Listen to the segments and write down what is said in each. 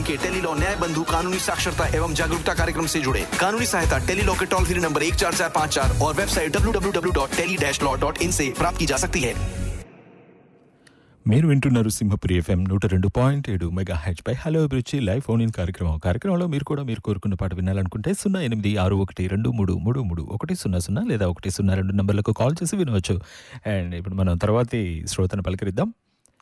के tele law न्याय बंधु कानूनी साक्षरता एवं जागरूकता कार्यक्रम से जुड़े कानूनी सहायता टेली लॉ के टोल फ्री नंबर एक चार चार पाँच चार और website W W W dot tele dash law dot in से प्राप्त की जा सकती है మీరు వింటున్నారు సింహపురి ఎఫ్ఎం నూట రెండు పాయింట్ ఏడు మెగా హెచ్ పై హలో అభిరుచి లైవ్ ఫోన్ ఇన్ కార్యక్రమం కార్యక్రమంలో మీరు కూడా మీరు కోరుకున్న పాట వినాలనుకుంటే సున్నా ఎనిమిది ఆరు ఒకటి రెండు మూడు మూడు మూడు ఒకటి సున్నా సున్నా లేదా ఒకటి సున్నా రెండు నంబర్లకు కాల్ చేసి వినవచ్చు అండ్ ఇప్పుడు మనం తర్వాతి శ్రోతను పలకరిద్దాం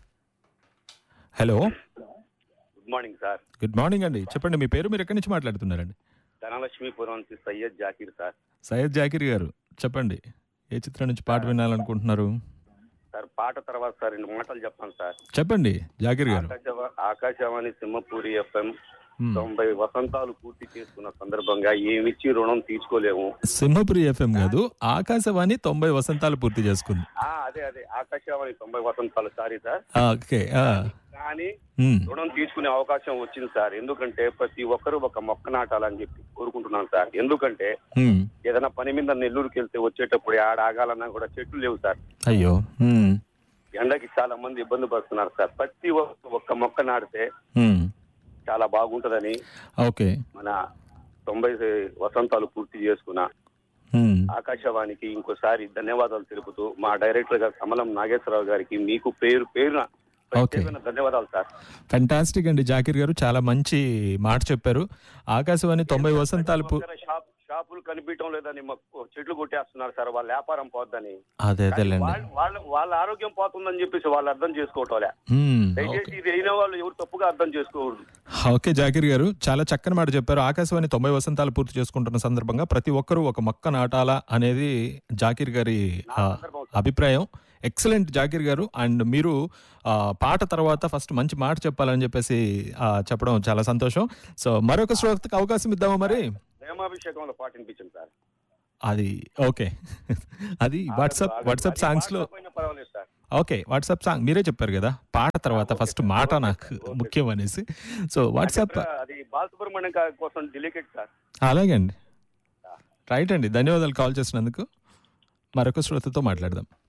hello good morning sir good morning అండి చెప్పండి మీ పేరు మీరు ఎక్కడి నుంచి మాట్లాడుతున్నారండి ధనలక్ష్మీపురం నుంచి సయ్యద్ జాకీర్ సార్ సయ్యద్ జాకిర్ గారు చెప్పండి ఏ చిత్రం నుంచి పాట వినాలనుకుంటున్నారు సార్ పాట తర్వాత సార్ రెండు మాటలు చెప్తాను సార్ చెప్పండి జాకిర్ గారు ఆకాశవా- ఆకాశవాణి సింహపూరి ఎఫ్ఎం Hmm. తొంభై వసంతాలు పూర్తి చేసుకున్న సందర్భంగా ఏమిచ్చి రుణం తీసుకోలేము సింహపురి ఎఫ్ఎం కాదు ఆకాశవాణి తొంభై వసంతాలు పూర్తి చేసుకుంది ఆ అదే అదే ఆకాశవాణి తొంభై వసంతాలు సారీ సార్ ఆ, ఓకే ఆ, కానీ ఉమ్, రుణం తీసుకునే అవకాశం వచ్చింది సార్ ఎందుకంటే ప్రతి ఒక్కరూ ఒక మొక్క నాటాలని చెప్పి కోరుకుంటున్నాను సార్ ఎందుకంటే ఉమ్, ఏదైనా పని మీద నెల్లూరుకి వెళ్తే వచ్చేటప్పుడు ఆడ ఆగాలన్నా కూడా చెట్లు లేవు సార్ అయ్యో ఉమ్, ఎండకి చాలా మంది ఇబ్బంది పడుతున్నారు సార్ ప్రతి ఒక్క ఒక్క మొక్క నాటితే ఉమ్, చాలా బాగుంటదని ఓకే మన తొంభై వసంతాలు పూర్తి చేసుకున్న ఉమ్, ఆకాశవాణికి ఇంకోసారి ధన్యవాదాలు తెలుపుతూ మా డైరెక్టర్ గారు కమలం నాగేశ్వరరావు గారికి మీకు పేరు పేరున ప్రత్యేకమైన ధన్యవాదాలు సార్ ఫెంటాస్టిక్ అండి జాకిర్ గారు చాలా మంచి మాట చెప్పారు ఆకాశవాణి తొంభై వసంతాలు పూ- ఒక్కరే షాప్ షాపులు కనిపించడం లేదని మాకు చెట్లు కొట్టేస్తున్నారు సార్ వాళ్ళ వ్యాపారం పోద్దని అదే అదేలేండి వాళ్ళ వాళ్ళ వాళ్ళ ఆరోగ్యం పోతుందని చెప్పేసి వాళ్ళు అర్థం చేసుకోవటంలే ఉమ్, దయచేసి ఓకే ఇది అయిన వాళ్ళు ఎవరు తప్పుగా అర్థం చేసుకోకూడదు ఓకే జాకిర్ గారు చాలా చక్కని మాట చెప్పారు ఆకాశవాణి తొంభై వసంతాలు పూర్తి చేసుకుంటున్న సందర్భంగా ప్రతి ఒక్కరూ ఒక మొక్క నాటాలా అనేది జాకిర్ గారి ఆ, అభిప్రాయం ఎక్సలెంట్ జాకిర్ గారు అండ్ మీరు ఆ, పాట తర్వాత ఫస్ట్ మంచి మాట చెప్పాలని చెప్పేసి ఆ, చెప్పడం చాలా సంతోషం సో మరొక శ్రోతకు అవకాశం ఇద్దామా మరి ప్రేమాభిషేకంలో పాట వినిపించండి సార్ అది ఓకే అది వాట్సాప్ వాట్సాప్ సాంగ్స్ లో పాడకపోయినా పర్వాలేదు సార్ ఓకే వాట్సాప్ సాంగ్ మీరే చెప్పారు కదా పాట తర్వాత ఫస్ట్ మాట నాకు ముఖ్యం అనేసి సో వాట్సాప్ అది బాలసుబ్రహ్మణ్యం గా- కోసం డెలికేట్ సార్ అలాగే అండి రైట్ అండి ధన్యవాదాలు కాల్ చేసినందుకు మరొక శ్రోతతో మాట్లాడదాం